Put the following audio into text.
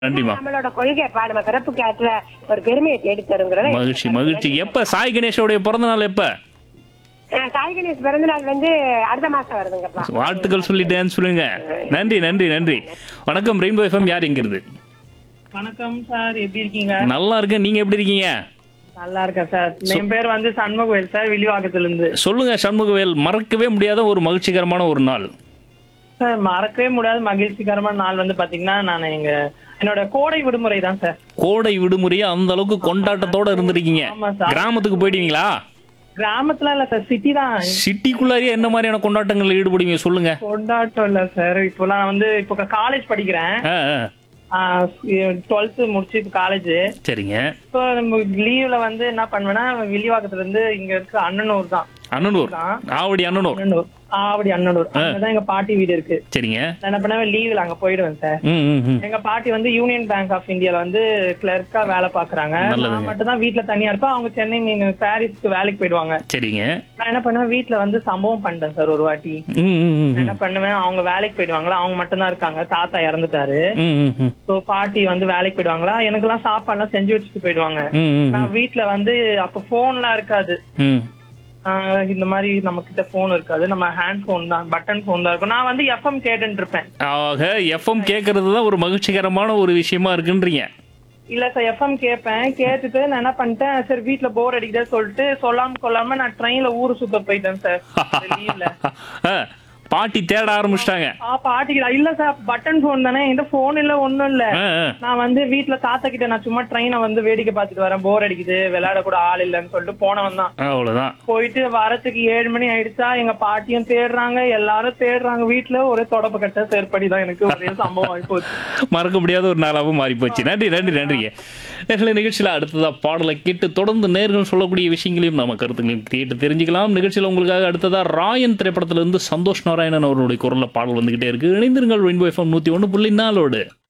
நன்றிமா நம்மளோட கொள்கை பா நம்ம பிறப்புக்கு ஆற்றுல ஒரு பெருமையை தேடி தருங்கிறத மகிழ்ச்சி மகிழ்ச்சி எப்ப சாய் கணேஷோடைய பிறந்த நாள் எப்ப சாய் கணேஷ் பிறந்த நாள் வந்து அடுத்த மாசம் வருதுங்கப்பா வாழ்த்துக்கள் சொல்லிட்டேன்னு சொல்லுங்க நன்றி நன்றி நன்றி வணக்கம் ரெயின்போ எஃப்எம் யார் எங்கிறது வணக்கம் சார் எப்படி இருக்கீங்க நல்லா இருக்கேன் நீங்க எப்படி இருக்கீங்க நல்லா இருக்கேன் சார் என் பேர் வந்து சண்முகவேல் சார் வில்லிவாக்கத்துல இருந்து சொல்லுங்க சண்முகவேல் மறக்கவே முடியாத ஒரு மகிழ்ச்சிகரமான ஒரு நாள் சார் மறக்கவே முடியாத மகிழ்ச்சிகரமான நாள் வந்து பாத்தீங்கன்னா நான் எங்க என்னோட கோடை விடுமுறை தான் சார் கோடை விடுமுறையை அந்த அளவுக்கு கொண்டாட்டத்தோட இருந்திருக்கீங்க ஆமா சார். கிராமத்துக்கு போயிடுவீங்களா கிராமத்துல இல்ல சார் சிட்டி தான் சிட்டிக்குள்ளாரியே என்ன மாதிரியான கொண்டாட்டங்கள்ல ஈடுபடுவீங்க சொல்லுங்க கொண்டாட்டம் இல்ல சார் இப்போ நான் வந்து இப்போ காலேஜ் படிக்கிறேன் ஆ, ஆ. டுவெல்த் முடிச்சு இப்போ காலேஜ் சரிங்க இப்போ லீவ்ல வந்து என்ன பண்ணுவேன்னா வில்லிவாக்கத்துல இருந்து இங்க இருக்க அண்ணனூர் தான் அண்ணனூர் ஆவடி அண்ணனூர் அண்ணனூர் ஆவடி அண்ணனூர் அங்கதான் எங்க பாட்டி வீடு இருக்கு சரிங்க நான் என்ன பண்ணுவேன் லீவ்ல அங்க போயிடுவேன் சார் ம் ம் ம் எங்க பாட்டி வந்து யூனியன் பேங்க் ஆஃப் இந்தியால வந்து கிளர்க்கா வேலை பாக்குறாங்க நல்லதுங்க. நான் மட்டும் தான் வீட்ல தனியா இருப்பேன் அவங்க சென்னை மீன் பாரிஸ்க்கு வேலைக்கு போயிடுவாங்க சரிங்க நான் என்ன பண்ணுவேன் வீட்ல வந்து சம்பவம் பண்ணிட்டேன் சார் ஒரு வாட்டி ம் ம் ம் நான் என்ன பண்ணுவேன் அவங்க வேலைக்கு போயிடுவாங்களா அவங்க மட்டும் தான் இருக்காங்க தாத்தா இறந்துட்டாரு ம் ம் ம் சோ பாட்டி வந்து வேலைக்கு போயிடுவாங்களா எனக்கு எல்லாம் சாப்பாடு எல்லாம் செஞ்சு வச்சுட்டு போயிடுவாங்க ம் ம் நான் வீட்ல வந்து அப்ப போன்லாம் இருக்காது ம் ஆஹ் இந்த மாதிரி நம்ம கிட்ட போன் இருக்காது நம்ம ஹேண்ட் போன் தான் பட்டன் போன் தான் இருக்கும் நான் வந்து எஃப்எம் கேட்டுட்டு இருப்பேன் ஆக எஃப்எம் கேட்கறது தான் ஒரு மகிழ்ச்சிகரமான ஒரு விஷயமா இருக்குன்றீங்க இல்ல சார் எஃப்எம் கேட்பேன் கேட்டுட்டு நான் என்ன பண்ணிட்டேன் சரி வீட்ல போர் அடிக்குதே சொல்லிட்டு சொல்லாம கொள்ளாம நான் ட்ரெயின்ல ஊரு சுத்த போயிட்டேன் சார் லீவ்ல ஆ, பாட்டி தேட ஆரம்பிச்சிட்டாங்க ஆ பாட்டிக்கு இல்ல சார் பட்டன் போன் தானே என்கிட்ட போன் இல்ல ஒண்ணும் இல்ல ஆ, நான் வந்து வீட்ல தாத்தா கிட்ட நான் சும்மா ட்ரெயினை வந்து வேடிக்கை பார்த்துட்டு வரேன் போர் அடிக்குது விளையாட கூட ஆள் இல்லைன்னு சொல்லிட்டு போனவன் தான் அவ்வளவுதான் போயிட்டு வரத்துக்கு ஏழு மணி ஆயிடுச்சா எங்க பாட்டியும் தேடுறாங்க எல்லாரும் தேடுறாங்க வீட்ல ஒரே தொடப்பு கட்ட செயற்படி தான் எனக்கு ஒரே சம்பவம் ஆகி போச்சு மறக்க முடியாத ஒரு நாளாகவும் மாறி போச்சு நன்றி நன்றி நன்றிங்க நேர்களை நிகழ்ச்சியில் அடுத்ததா பாடலை கேட்டு தொடர்ந்து நேர்கள் சொல்லக்கூடிய விஷயங்களையும் நம்ம கருத்துங்களையும் கேட்டு தெரிஞ்சுக்கலாம் நிகழ்ச்சியில் உங்களுக்காக அடுத்ததா ராயன் திரைப்படத்திலிருந்து சந்தோஷ் நாராயணன் அவர்களுடைய குரல்ல பாடல் வந்துகிட்டே இருக்கு இணைந்திருங்கள் ரெயின்போ எஃப்எம் நூத்தி ஒன்று புள்ளி நாலோடு